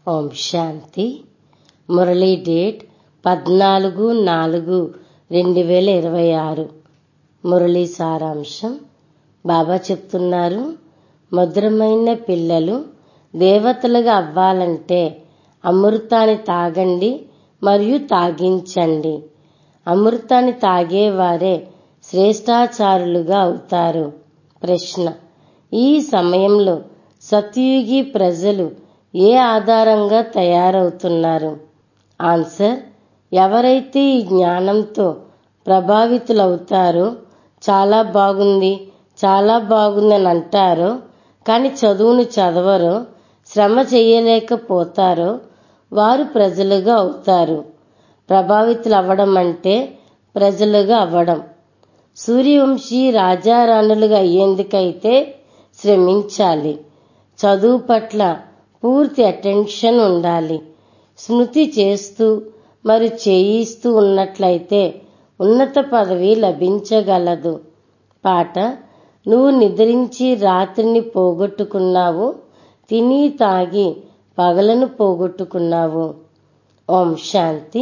ఓం శాంతి Murali date పద్నాలుగు నాలుగు రెండు వేల ఇరవై ఆరు మురళీ సారాంశం బాబా చెప్తున్నారు మధురమైన పిల్లలు దేవతలుగా అవ్వాలంటే అమృతాన్ని తాగండి మరియు తాగించండి అమృతాన్ని తాగేవారే శ్రేష్టాచారులుగా అవుతారు ప్రశ్న ఈ సమయంలో సత్యుగి ప్రజలు ఏ ఆధారంగా తయారవుతున్నారు ఆన్సర్ ఎవరైతే ఈ జ్ఞానంతో ప్రభావితులవుతారో చాలా బాగుంది చాలా బాగుందని అంటారో కానీ చదువును చదవరో శ్రమ చేయలేకపోతారో వారు ప్రజలుగా అవుతారు ప్రభావితులు అవ్వడం అంటే ప్రజలుగా అవ్వడం సూర్యవంశీ రాజారాణులుగా అయ్యేందుకైతే శ్రమించాలి చదువు పట్ల పూర్తి అటెన్షన్ ఉండాలి స్మృతి చేస్తూ మరి చేయిస్తూ ఉన్నట్లయితే ఉన్నత పదవి లభించగలదు పాట నువ్వు నిద్రించి రాత్రిని పోగొట్టుకున్నావు తిని తాగి పగలను పోగొట్టుకున్నావు ఓం శాంతి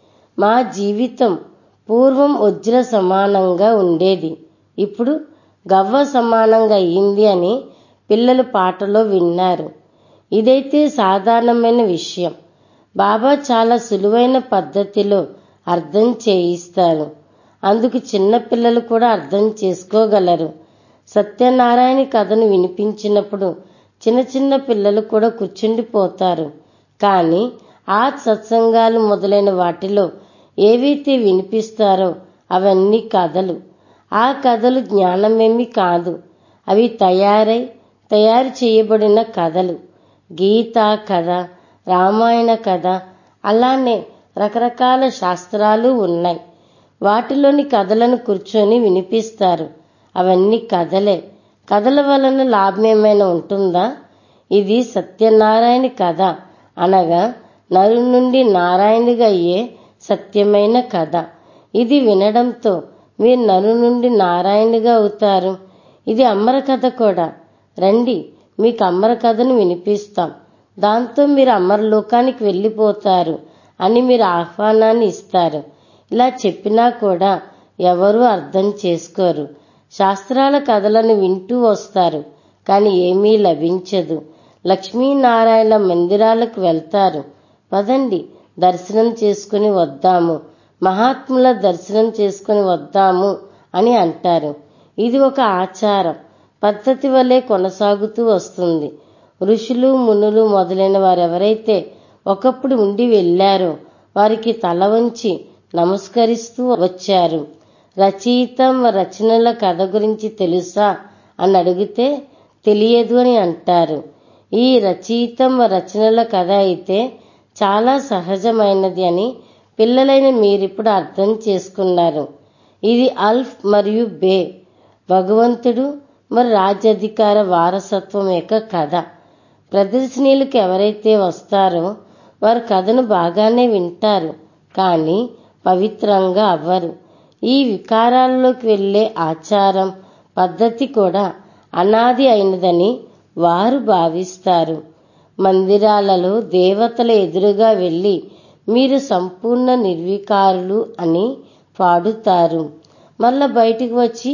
మా జీవితం పూర్వం వజ్ర సమానంగా ఉండేది ఇప్పుడు గవ్వ సమానంగా అయింది అని పిల్లలు పాటలో విన్నారు ఇదైతే సాధారణమైన విషయం బాబా చాలా సులువైన పద్ధతిలో అర్థం చేయిస్తారు అందుకు చిన్న పిల్లలు కూడా అర్థం చేసుకోగలరు సత్యనారాయణ కథను వినిపించినప్పుడు చిన్న చిన్న పిల్లలు కూడా కూర్చుండిపోతారు కానీ ఆ సత్సంగాలు మొదలైన వాటిలో ఏవైతే వినిపిస్తారో అవన్నీ కథలు ఆ కథలు జ్ఞానమేమి కాదు అవి తయారై తయారు చేయబడిన కథలు గీత కథ రామాయణ కథ అలానే రకరకాల శాస్త్రాలు ఉన్నాయి వాటిలోని కథలను కూర్చొని వినిపిస్తారు అవన్నీ కథలే కథల వలన లాభం ఏమైనా ఉంటుందా ఇది సత్యనారాయణ కథ అనగా నరు నుండి నారాయణుగా అయ్యే సత్యమైన కథ ఇది వినడంతో మీరు నరు నుండి నారాయణుగా అవుతారు ఇది అమర కథ కూడా రండి మీకు అమర కథను వినిపిస్తాం దాంతో మీరు అమరలోకానికి వెళ్ళిపోతారు అని మీరు ఆహ్వానాన్ని ఇస్తారు ఇలా చెప్పినా కూడా ఎవరూ అర్థం చేసుకోరు శాస్త్రాల కథలను వింటూ వస్తారు కానీ ఏమీ లభించదు లక్ష్మీనారాయణ మందిరాలకు వెళ్తారు పదండి దర్శనం చేసుకుని వద్దాము మహాత్ముల దర్శనం చేసుకుని వద్దాము అని అంటారు ఇది ఒక ఆచారం పద్ధతి వల్లే కొనసాగుతూ వస్తుంది ఋషులు మునులు మొదలైన వారెవరైతే ఒకప్పుడు ఉండి వెళ్ళారో వారికి తల వంచి నమస్కరిస్తూ వచ్చారు రచయితం రచనల కథ గురించి తెలుసా అని అడిగితే తెలియదు అని అంటారు ఈ రచయితం రచనల కథ అయితే చాలా సహజమైనది అని పిల్లలైన మీరిప్పుడు అర్థం చేసుకున్నారు ఇది అల్ఫ్ మరియు బే భగవంతుడు మరి రాజ్యాధికార వారసత్వం యొక్క కథ ప్రదర్శనీయులకు ఎవరైతే వస్తారో వారు కథను బాగానే వింటారు కానీ పవిత్రంగా అవ్వరు ఈ వికారాల్లోకి వెళ్లే ఆచారం పద్ధతి కూడా అనాది అయినదని వారు భావిస్తారు మందిరాలలో దేవతల ఎదురుగా వెళ్ళి మీరు సంపూర్ణ నిర్వికారులు అని పాడుతారు మళ్ళా బయటికి వచ్చి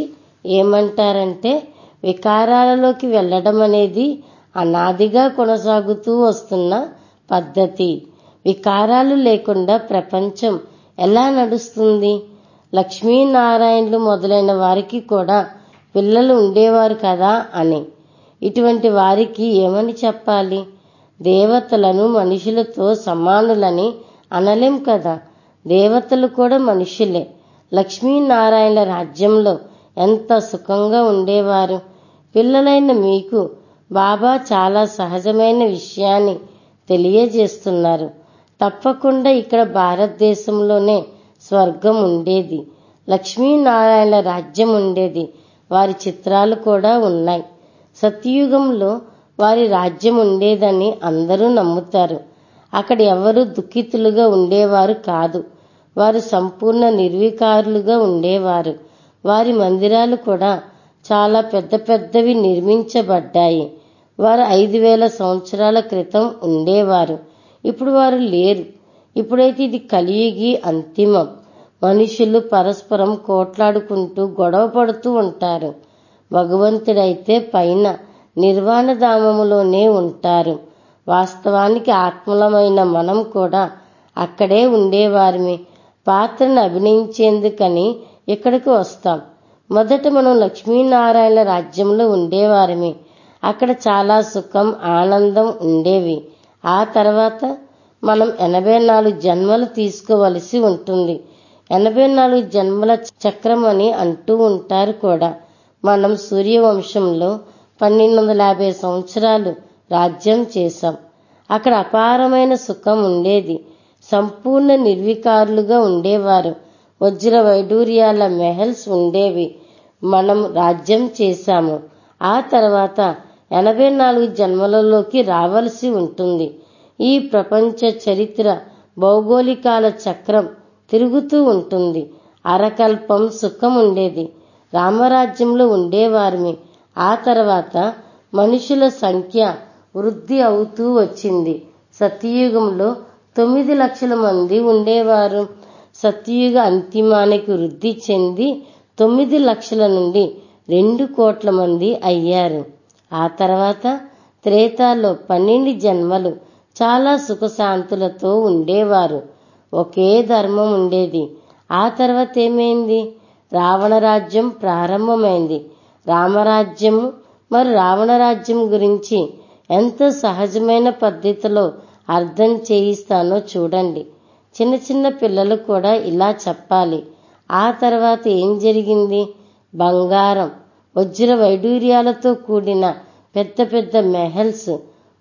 ఏమంటారంటే వికారాలలోకి వెళ్ళడం అనేది అనాదిగా కొనసాగుతూ వస్తున్న పద్ధతి వికారాలు లేకుండా ప్రపంచం ఎలా నడుస్తుంది లక్ష్మీనారాయణులు మొదలైన వారికి కూడా పిల్లలు ఉండేవారు కదా అని ఇటువంటి వారికి ఏమని చెప్పాలి దేవతలను మనుషులతో సమానులని అనలేం కదా దేవతలు కూడా మనుషులే లక్ష్మీనారాయణ రాజ్యంలో ఎంత సుఖంగా ఉండేవారు పిల్లలైన మీకు బాబా చాలా సహజమైన విషయాన్ని తెలియజేస్తున్నారు తప్పకుండా ఇక్కడ భారతదేశంలోనే స్వర్గం ఉండేది లక్ష్మీనారాయణ రాజ్యం ఉండేది వారి చిత్రాలు కూడా ఉన్నాయి సత్యయుగంలో వారి రాజ్యం ఉండేదని అందరూ నమ్ముతారు అక్కడ ఎవరు దుఃఖితులుగా ఉండేవారు కాదు వారు సంపూర్ణ నిర్వికారులుగా ఉండేవారు వారి మందిరాలు కూడా చాలా పెద్ద పెద్దవి నిర్మించబడ్డాయి వారు ఐదు వేల సంవత్సరాల క్రితం ఉండేవారు ఇప్పుడు వారు లేరు ఇప్పుడైతే ఇది కలియుగి అంతిమం మనుషులు పరస్పరం కోట్లాడుకుంటూ గొడవ పడుతూ ఉంటారు భగవంతుడైతే పైన నిర్వాణ ధామములోనే ఉంటారు వాస్తవానికి ఆత్మలమైన మనం కూడా అక్కడే ఉండేవారిమి పాత్రను అభినయించేందుకని ఇక్కడికి వస్తాం మొదట మనం లక్ష్మీనారాయణ రాజ్యంలో ఉండేవారిమి అక్కడ చాలా సుఖం ఆనందం ఉండేవి ఆ తర్వాత మనం ఎనభై నాలుగు జన్మలు తీసుకోవలసి ఉంటుంది ఎనభై నాలుగు జన్మల చక్రం అని అంటూ ఉంటారు కూడా మనం సూర్యవంశంలో పన్నెండు వందల యాభై సంవత్సరాలు రాజ్యం చేశాం అక్కడ అపారమైన సుఖం ఉండేది సంపూర్ణ నిర్వికారులుగా ఉండేవారు వజ్ర వైడూర్యాల మెహల్స్ ఉండేవి మనం రాజ్యం చేశాము ఆ తర్వాత ఎనభై నాలుగు జన్మలలోకి రావలసి ఉంటుంది ఈ ప్రపంచ చరిత్ర భౌగోళికాల చక్రం తిరుగుతూ ఉంటుంది అరకల్పం సుఖం ఉండేది రామరాజ్యంలో ఉండేవారిని ఆ తర్వాత మనుషుల సంఖ్య వృద్ధి అవుతూ వచ్చింది సత్యయుగంలో తొమ్మిది లక్షల మంది ఉండేవారు సత్యయుగ అంతిమానికి వృద్ధి చెంది తొమ్మిది లక్షల నుండి రెండు కోట్ల మంది అయ్యారు ఆ తర్వాత త్రేతాలో పన్నెండు జన్మలు చాలా సుఖశాంతులతో ఉండేవారు ఒకే ధర్మం ఉండేది ఆ తర్వాత ఏమైంది రావణ రాజ్యం ప్రారంభమైంది రామరాజ్యము మరి రావణ రాజ్యం గురించి ఎంత సహజమైన పద్ధతిలో అర్థం చేయిస్తానో చూడండి చిన్న చిన్న పిల్లలు కూడా ఇలా చెప్పాలి ఆ తర్వాత ఏం జరిగింది బంగారం వజ్ర వైడూర్యాలతో కూడిన పెద్ద పెద్ద మెహల్స్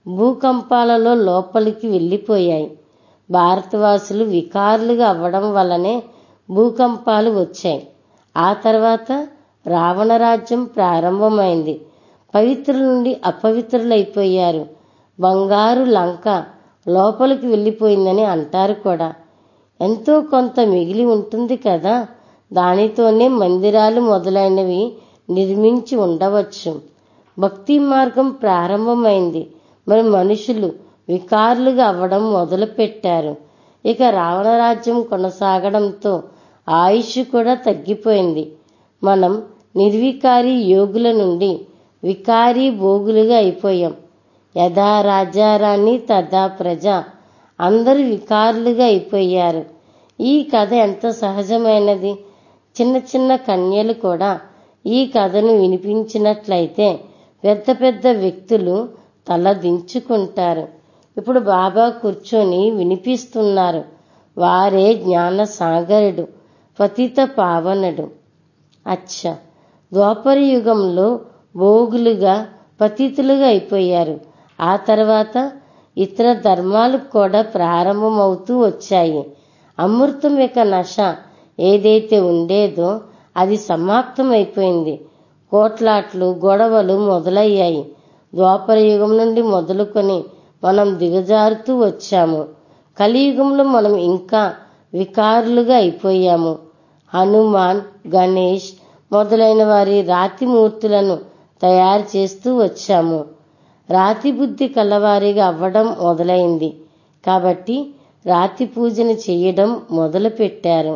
భూకంపాలలో లోపలికి వెళ్ళిపోయాయి భారతవాసులు వికారులుగా అవ్వడం వల్లనే భూకంపాలు వచ్చాయి ఆ తర్వాత రావణ రాజ్యం ప్రారంభమైంది పవిత్రుల నుండి అపవిత్రులైపోయారు బంగారు లంక లోపలికి వెళ్ళిపోయిందని అంటారు కూడా ఎంతో కొంత మిగిలి ఉంటుంది కదా దానితోనే మందిరాలు మొదలైనవి నిర్మించి ఉండవచ్చు భక్తి మార్గం ప్రారంభమైంది మరి మనుషులు వికారులుగా అవ్వడం మొదలుపెట్టారు ఇక రావణరాజ్యం కొనసాగడంతో ఆయుష్ కూడా తగ్గిపోయింది మనం నిర్వికారి యోగుల నుండి వికారి భోగులుగా అయిపోయాం యథా రాజారాణి తదా ప్రజ అందరూ వికారులుగా అయిపోయారు ఈ కథ ఎంత సహజమైనది చిన్న చిన్న కన్యలు కూడా ఈ కథను వినిపించినట్లయితే పెద్ద పెద్ద వ్యక్తులు తల దించుకుంటారు ఇప్పుడు బాబా కూర్చొని వినిపిస్తున్నారు వారే జ్ఞాన సాగరుడు పతిత పావనుడు అచ్చా ద్వాపర యుగంలో భోగులుగా పతితులుగా అయిపోయారు ఆ తర్వాత ఇతర ధర్మాలు కూడా ప్రారంభమవుతూ వచ్చాయి అమృతం యొక్క నశ ఏదైతే ఉండేదో అది సమాప్తమైపోయింది కోట్లాట్లు గొడవలు మొదలయ్యాయి ద్వాపర యుగం నుండి మొదలుకొని మనం దిగజారుతూ వచ్చాము కలియుగంలో మనం ఇంకా వికారులుగా అయిపోయాము హనుమాన్ గణేష్ మొదలైన వారి రాతి మూర్తులను తయారు చేస్తూ వచ్చాము రాతి బుద్ధి కలవారిగా అవ్వడం మొదలైంది కాబట్టి రాతి పూజను చేయడం మొదలుపెట్టారు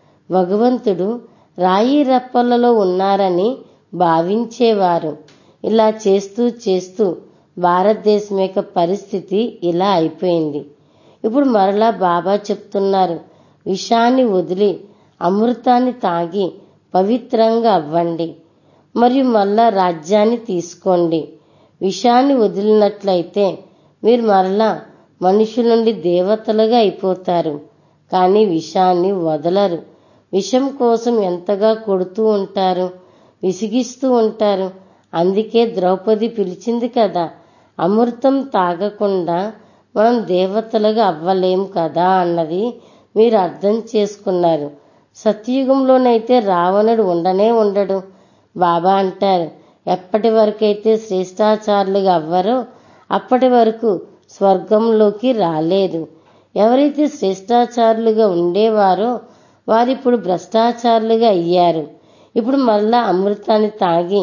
భగవంతుడు రాయి రప్పలలో ఉన్నారని భావించేవారు ఇలా చేస్తూ చేస్తూ భారతదేశం యొక్క పరిస్థితి ఇలా అయిపోయింది ఇప్పుడు మరలా బాబా చెప్తున్నారు విషాన్ని వదిలి అమృతాన్ని తాగి పవిత్రంగా అవ్వండి మరియు మళ్ళా రాజ్యాన్ని తీసుకోండి విషాన్ని వదిలినట్లయితే మీరు మరలా మనుషుల నుండి దేవతలుగా అయిపోతారు కానీ విషాన్ని వదలరు విషం కోసం ఎంతగా కొడుతూ ఉంటారు విసిగిస్తూ ఉంటారు అందుకే ద్రౌపది పిలిచింది కదా అమృతం తాగకుండా మనం దేవతలుగా అవ్వలేం కదా అన్నది మీరు అర్థం చేసుకున్నారు సత్యయుగంలోనైతే రావణుడు ఉండనే ఉండడు బాబా అంటారు ఎప్పటి వరకైతే శ్రేష్టాచారులుగా అవ్వరో అప్పటి వరకు స్వర్గంలోకి రాలేదు ఎవరైతే శ్రేష్టాచారులుగా ఉండేవారో వారిప్పుడు భ్రష్టాచారులుగా అయ్యారు ఇప్పుడు మళ్ళా అమృతాన్ని తాగి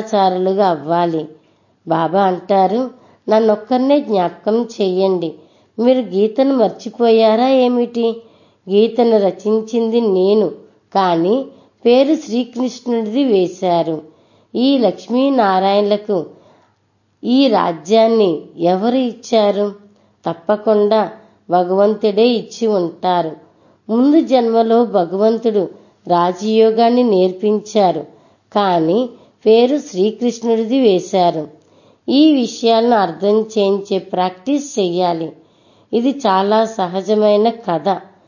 శ్రేష్టాచారులుగా అవ్వాలి బాబా అంటారు నన్నొక్కరినే జ్ఞాపకం చెయ్యండి మీరు గీతను మర్చిపోయారా ఏమిటి గీతను రచించింది నేను కానీ పేరు శ్రీకృష్ణుడిది వేశారు ఈ లక్ష్మీనారాయణలకు ఈ రాజ్యాన్ని ఎవరు ఇచ్చారు తప్పకుండా భగవంతుడే ఇచ్చి ఉంటారు ముందు జన్మలో భగవంతుడు రాజయోగాన్ని నేర్పించారు కానీ పేరు శ్రీకృష్ణుడిది వేశారు ఈ విషయాలను అర్థం చేయించే ప్రాక్టీస్ చెయ్యాలి ఇది చాలా సహజమైన కథ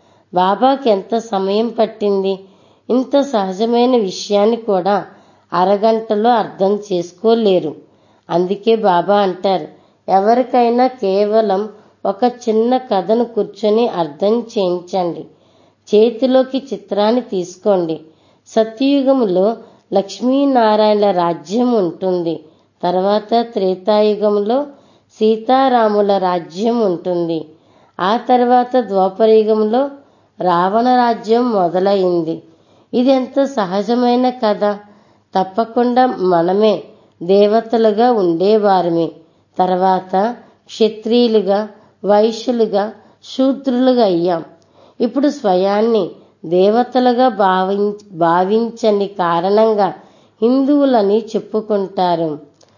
బాబాకి ఎంత సమయం పట్టింది ఇంత సహజమైన విషయాన్ని కూడా అరగంటలో అర్థం చేసుకోలేరు అందుకే బాబా అంటారు ఎవరికైనా కేవలం ఒక చిన్న కథను కూర్చొని అర్థం చేయించండి చేతిలోకి చిత్రాన్ని తీసుకోండి సత్యయుగంలో లక్ష్మీనారాయణ రాజ్యం ఉంటుంది తర్వాత త్రేతాయుగంలో సీతారాముల రాజ్యం ఉంటుంది ఆ తర్వాత ద్వాపరయుగంలో రావణ రాజ్యం మొదలైంది ఇది ఎంత సహజమైన కథ తప్పకుండా మనమే దేవతలుగా ఉండేవారమే తర్వాత క్షత్రియులుగా వైశ్యులుగా శూద్రులుగా అయ్యాం ఇప్పుడు స్వయాన్ని దేవతలుగా భావిం భావించని కారణంగా హిందువులని చెప్పుకుంటారు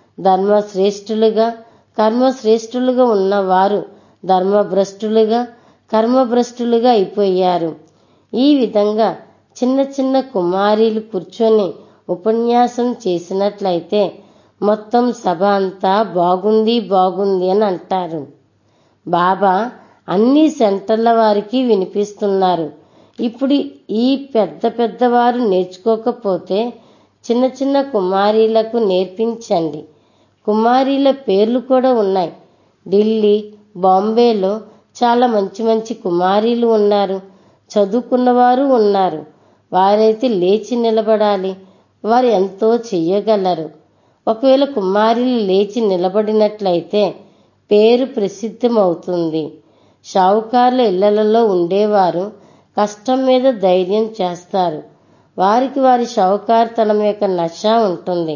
ధర్మశ్రేష్ఠులుగా కర్మశ్రేష్ఠులుగా ఉన్నవారు ధర్మభ్రష్టులుగా కర్మభ్రష్టులుగా అయిపోయారు ఈ విధంగా చిన్న చిన్న కుమారీలు కూర్చొని ఉపన్యాసం చేసినట్లయితే మొత్తం సభ అంతా బాగుంది బాగుంది అని అంటారు బాబా అన్ని సెంటర్ల వారికి వినిపిస్తున్నారు ఇప్పుడు ఈ పెద్ద పెద్దవారు నేర్చుకోకపోతే చిన్న చిన్న కుమారీలకు నేర్పించండి కుమారీల పేర్లు కూడా ఉన్నాయి ఢిల్లీ బాంబేలో చాలా మంచి మంచి కుమారీలు ఉన్నారు చదువుకున్నవారు ఉన్నారు వారైతే లేచి నిలబడాలి వారు ఎంతో చెయ్యగలరు ఒకవేళ కుమారులు లేచి నిలబడినట్లయితే పేరు ప్రసిద్ధమవుతుంది షావుకారుల ఇళ్లలో ఉండేవారు కష్టం మీద ధైర్యం చేస్తారు వారికి వారి షావుకారుతనం యొక్క నష ఉంటుంది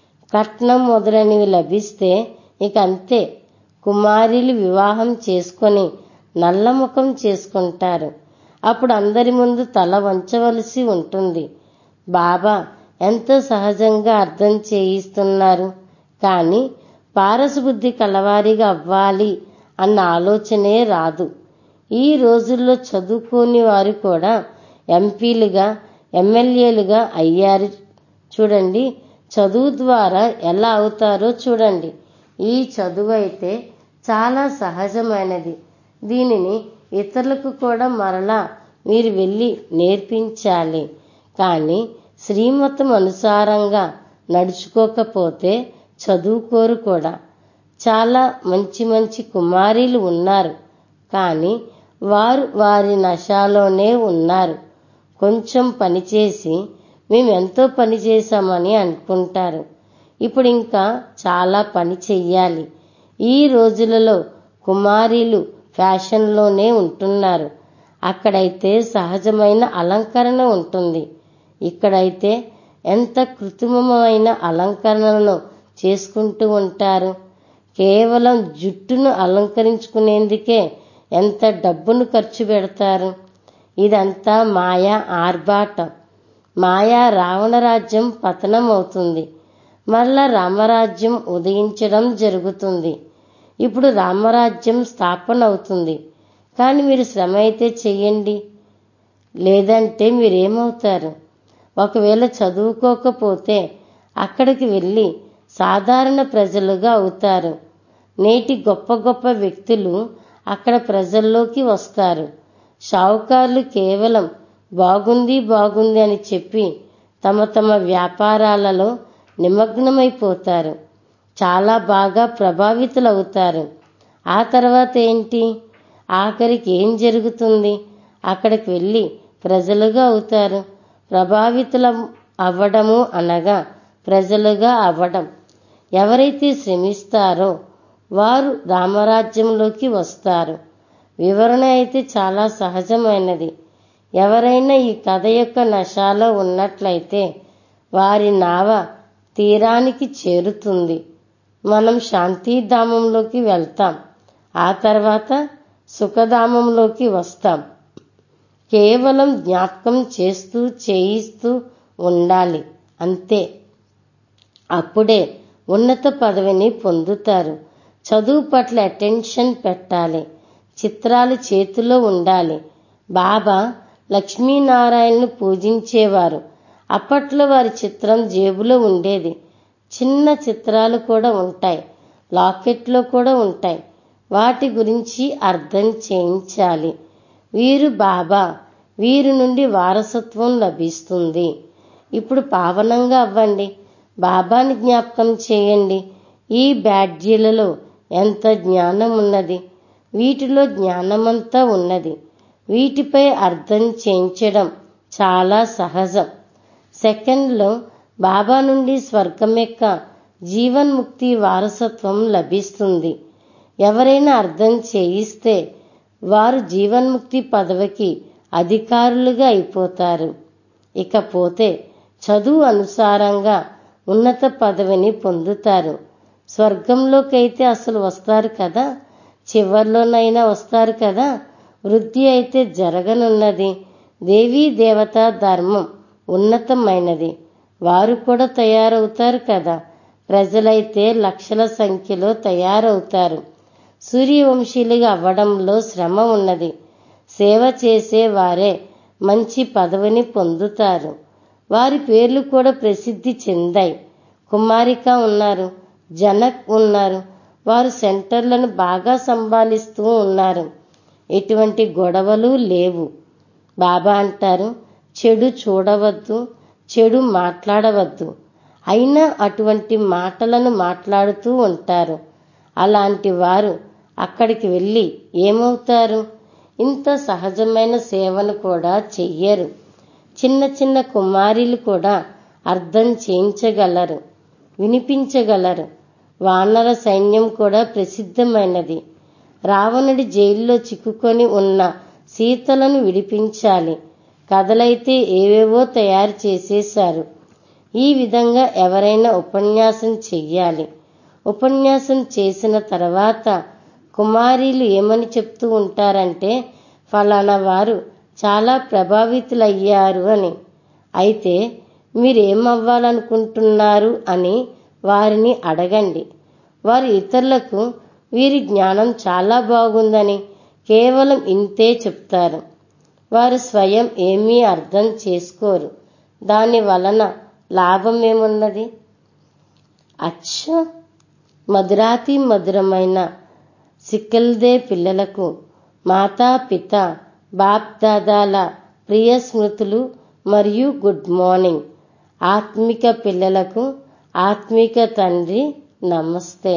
కట్నం మొదలైనవి లభిస్తే ఇక అంతే కుమారులు వివాహం చేసుకొని నల్లముఖం చేసుకుంటారు అప్పుడు అందరి ముందు తల వంచవలసి ఉంటుంది బాబా ఎంతో సహజంగా అర్థం చేయిస్తున్నారు కానీ పారసబుద్ధి కలవారిగా అవ్వాలి అన్న ఆలోచనే రాదు ఈ రోజుల్లో చదువుకోని వారు కూడా ఎంపీలుగా ఎమ్మెల్యేలుగా అయ్యారు చూడండి చదువు ద్వారా ఎలా అవుతారో చూడండి ఈ చదువు అయితే చాలా సహజమైనది దీనిని ఇతరులకు కూడా మరలా మీరు వెళ్ళి నేర్పించాలి కానీ శ్రీమతం అనుసారంగా నడుచుకోకపోతే చదువుకోరు కూడా చాలా మంచి మంచి కుమారీలు ఉన్నారు కానీ వారు వారి నశాలోనే ఉన్నారు కొంచెం పనిచేసి మేము ఎంతో పని చేశామని అనుకుంటారు ఇప్పుడు ఇంకా చాలా పని చెయ్యాలి ఈ రోజులలో కుమారీలు ఫ్యాషన్లోనే ఉంటున్నారు అక్కడైతే సహజమైన అలంకరణ ఉంటుంది ఇక్కడైతే ఎంత కృత్రిమమైన అలంకరణలను చేసుకుంటూ ఉంటారు కేవలం జుట్టును అలంకరించుకునేందుకే ఎంత డబ్బును ఖర్చు పెడతారు ఇదంతా మాయా ఆర్భాటం మాయా రావణరాజ్యం పతనం అవుతుంది మరలా రామరాజ్యం ఉదయించడం జరుగుతుంది ఇప్పుడు రామరాజ్యం స్థాపన అవుతుంది కానీ మీరు శ్రమ అయితే చెయ్యండి లేదంటే మీరేమవుతారు ఒకవేళ చదువుకోకపోతే అక్కడికి వెళ్ళి సాధారణ ప్రజలుగా అవుతారు నేటి గొప్ప గొప్ప వ్యక్తులు అక్కడ ప్రజల్లోకి వస్తారు షావుకారులు కేవలం బాగుంది బాగుంది అని చెప్పి తమ తమ వ్యాపారాలలో నిమగ్నమైపోతారు చాలా బాగా ప్రభావితులవుతారు ఆ తర్వాత ఏంటి ఆఖరికి ఏం జరుగుతుంది అక్కడికి వెళ్ళి ప్రజలుగా అవుతారు ప్రభావితుల అవ్వడము అనగా ప్రజలుగా అవ్వడం ఎవరైతే శ్రమిస్తారో వారు రామరాజ్యంలోకి వస్తారు వివరణ అయితే చాలా సహజమైనది ఎవరైనా ఈ కథ యొక్క నశాలో ఉన్నట్లయితే వారి నావ తీరానికి చేరుతుంది మనం శాంతిధామంలోకి వెళ్తాం ఆ తర్వాత సుఖధామంలోకి వస్తాం కేవలం జ్ఞాపకం చేస్తూ చేయిస్తూ ఉండాలి అంతే అప్పుడే ఉన్నత పదవిని పొందుతారు చదువు పట్ల అటెన్షన్ పెట్టాలి చిత్రాలు చేతిలో ఉండాలి బాబా లక్ష్మీనారాయణను పూజించేవారు అప్పట్లో వారి చిత్రం జేబులో ఉండేది చిన్న చిత్రాలు కూడా ఉంటాయి లాకెట్లో కూడా ఉంటాయి వాటి గురించి అర్థం చేయించాలి వీరు బాబా వీరి నుండి వారసత్వం లభిస్తుంది ఇప్పుడు పావనంగా అవ్వండి బాబాని జ్ఞాపకం చేయండి ఈ బ్యాడ్జీలలో ఎంత జ్ఞానం ఉన్నది వీటిలో జ్ఞానమంతా ఉన్నది వీటిపై అర్థం చేయించడం చాలా సహజం సెకండ్లో బాబా నుండి స్వర్గం యొక్క జీవన్ముక్తి వారసత్వం లభిస్తుంది ఎవరైనా అర్థం చేయిస్తే వారు జీవన్ముక్తి పదవికి అధికారులుగా అయిపోతారు ఇకపోతే చదువు అనుసారంగా ఉన్నత పదవిని పొందుతారు స్వర్గంలోకైతే అసలు వస్తారు కదా చివర్లోనైనా వస్తారు కదా వృద్ధి అయితే జరగనున్నది దేవీ దేవత ధర్మం ఉన్నతమైనది వారు కూడా తయారవుతారు కదా ప్రజలైతే లక్షల సంఖ్యలో తయారవుతారు సూర్యవంశీలుగా అవ్వడంలో శ్రమ ఉన్నది సేవ చేసే వారే మంచి పదవిని పొందుతారు వారి పేర్లు కూడా ప్రసిద్ధి చెందాయి కుమారిక ఉన్నారు జనక్ ఉన్నారు వారు సెంటర్లను బాగా సంభాలిస్తూ ఉన్నారు ఎటువంటి గొడవలు లేవు బాబా అంటారు చెడు చూడవద్దు చెడు మాట్లాడవద్దు అయినా అటువంటి మాటలను మాట్లాడుతూ ఉంటారు అలాంటి వారు అక్కడికి వెళ్ళి ఏమవుతారు ఇంత సహజమైన సేవను కూడా చెయ్యరు చిన్న చిన్న కుమారీలు కూడా అర్థం చేయించగలరు వినిపించగలరు వానర సైన్యం కూడా ప్రసిద్ధమైనది రావణుడి జైల్లో చిక్కుకొని ఉన్న సీతలను విడిపించాలి కథలైతే ఏవేవో తయారు చేసేశారు ఈ విధంగా ఎవరైనా ఉపన్యాసం చెయ్యాలి ఉపన్యాసం చేసిన తర్వాత కుమారీలు ఏమని చెప్తూ ఉంటారంటే ఫలానా వారు చాలా ప్రభావితులయ్యారు అని అయితే మీరేమవ్వాలనుకుంటున్నారు అని వారిని అడగండి వారు ఇతరులకు వీరి జ్ఞానం చాలా బాగుందని కేవలం ఇంతే చెప్తారు వారు స్వయం ఏమీ అర్థం చేసుకోరు దాని వలన లాభం ఏమున్నది అచ్చ మధురాతి మధురమైన సిక్కల్దే పిల్లలకు మాతా పిత బాప్ దాదాల ప్రియ స్మృతులు మరియు గుడ్ మార్నింగ్ ఆత్మిక పిల్లలకు ఆత్మిక తండ్రి నమస్తే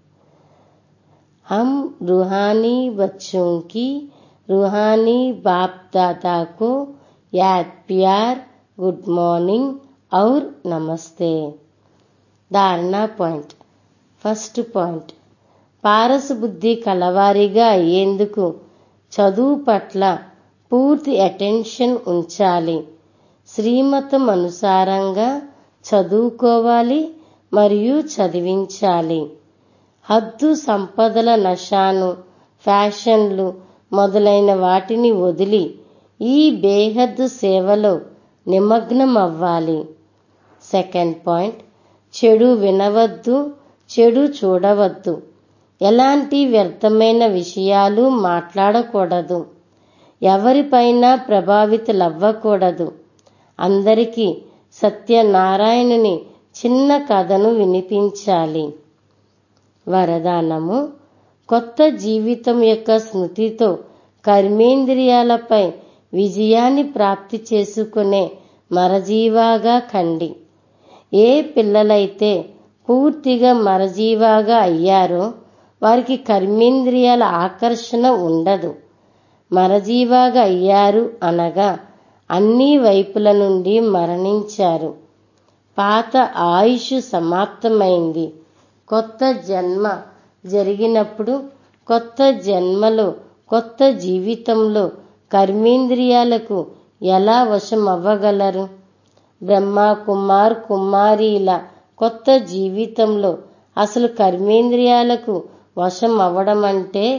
हम रूहानी बच्चों की रूहानी बाप दादा को याद प्यार गुड मॉर्निंग और नमस्ते ధారణా పాయింట్ ఫస్ట్ పాయింట్ పారస బుద్ధి కలవారిగా అయ్యేందుకు చదువు పట్ల పూర్తి అటెన్షన్ ఉంచాలి శ్రీమతం అనుసారంగా చదువుకోవాలి మరియు చదివించాలి హద్దు సంపదల నషాను ఫ్యాషన్లు మొదలైన వాటిని వదిలి ఈ బేహద్దు సేవలో నిమగ్నం అవ్వాలి సెకండ్ పాయింట్ చెడు వినవద్దు చెడు చూడవద్దు ఎలాంటి వ్యర్థమైన విషయాలు మాట్లాడకూడదు ఎవరిపైనా ప్రభావితులవ్వకూడదు అందరికీ సత్యనారాయణుని చిన్న కథను వినిపించాలి వరదానము కొత్త జీవితం యొక్క స్మృతితో కర్మేంద్రియాలపై విజయాన్ని ప్రాప్తి చేసుకునే మరజీవాగా కండి ఏ పిల్లలైతే పూర్తిగా మరజీవాగా అయ్యారో వారికి కర్మేంద్రియాల ఆకర్షణ ఉండదు మరజీవాగా అయ్యారు అనగా అన్ని వైపుల నుండి మరణించారు పాత ఆయుష్ సమాప్తమైంది కొత్త జన్మ జరిగినప్పుడు కొత్త జన్మలో కొత్త జీవితంలో కర్మేంద్రియాలకు ఎలా వశం అవ్వగలరు బ్రహ్మ కుమార్ కుమారీల కొత్త జీవితంలో అసలు కర్మేంద్రియాలకు వశం అవ్వడం అంటే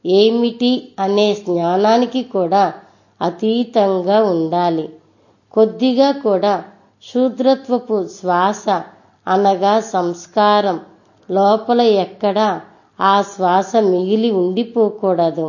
ఏమిటి అనే జ్ఞానానికి కూడా అతీతంగా ఉండాలి కొద్దిగా కూడా శూద్రత్వపు శ్వాస అనగా సంస్కారం లోపల ఎక్కడా ఆ శ్వాస మిగిలి ఉండిపోకూడదు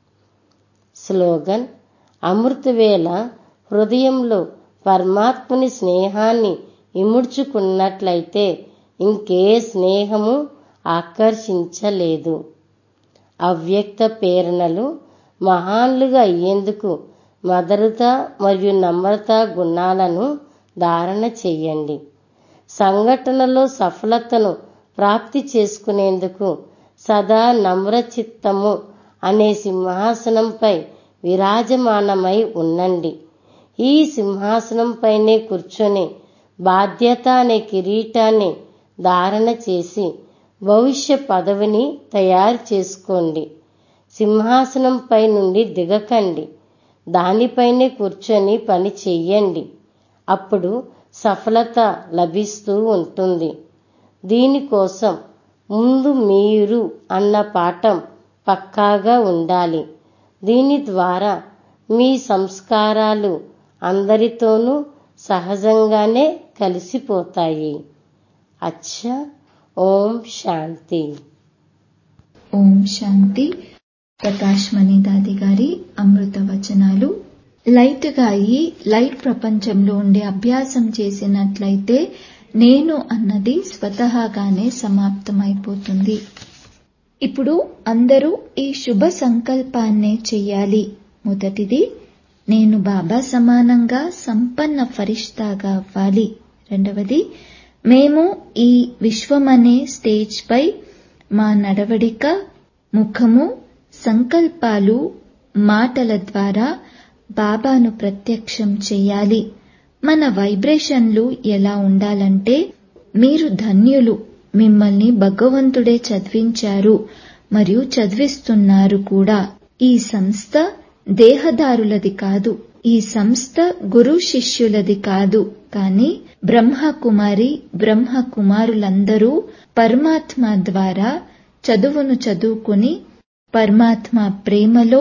స్లోగన్ అమృతవేళ హృదయంలో పరమాత్ముని స్నేహాన్ని ఇముడ్చుకున్నట్లయితే ఇంకే స్నేహము ఆకర్షించలేదు అవ్యక్త ప్రేరణలు మహాన్లుగా అయ్యేందుకు మదరుత మరియు నమ్రత గుణాలను ధారణ చెయ్యండి సంఘటనలో సఫలతను ప్రాప్తి చేసుకునేందుకు సదా నమ్రచిత్తము అనే సింహాసనంపై విరాజమానమై ఉండండి ఈ సింహాసనంపైనే కూర్చొని బాధ్యత అనే కిరీటాన్ని ధారణ చేసి భవిష్య పదవిని తయారు చేసుకోండి సింహాసనంపై నుండి దిగకండి దానిపైనే కూర్చొని పని చెయ్యండి అప్పుడు సఫలత లభిస్తూ ఉంటుంది దీనికోసం ముందు మీరు అన్న పాఠం పక్కాగా ఉండాలి దీని ద్వారా మీ సంస్కారాలు అందరితోనూ సహజంగానే కలిసిపోతాయి అచ్చా ఓం శాంతి ఓం శాంతి ప్రకాష్ మణిదాది గారి అమృత వచనాలు లైట్ గా అయి లైట్ ప్రపంచంలో ఉండే అభ్యాసం చేసినట్లయితే నేను అన్నది స్వతహాగానే సమాప్తమైపోతుంది ఇప్పుడు అందరూ ఈ శుభ సంకల్పాన్నే చెయ్యాలి మొదటిది నేను బాబా సమానంగా సంపన్న ఫరిష్తాగా అవ్వాలి రెండవది మేము ఈ విశ్వమనే స్టేజ్ పై మా నడవడిక ముఖము సంకల్పాలు మాటల ద్వారా బాబాను ప్రత్యక్షం చెయ్యాలి మన వైబ్రేషన్లు ఎలా ఉండాలంటే మీరు ధన్యులు మిమ్మల్ని భగవంతుడే చదివించారు మరియు చదివిస్తున్నారు కూడా ఈ సంస్థ దేహదారులది కాదు ఈ సంస్థ గురు శిష్యులది కాదు కానీ బ్రహ్మ కుమారి బ్రహ్మ కుమారులందరూ పరమాత్మ ద్వారా చదువును చదువుకుని పరమాత్మ ప్రేమలో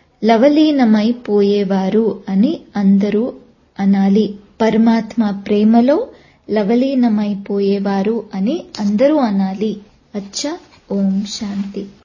లవలీనమైపోయేవారు అని అందరూ అనాలి పరమాత్మ ప్రేమలో లవలీనమైపోయేవారు అని అందరూ అనాలి అచ్చా ఓం శాంతి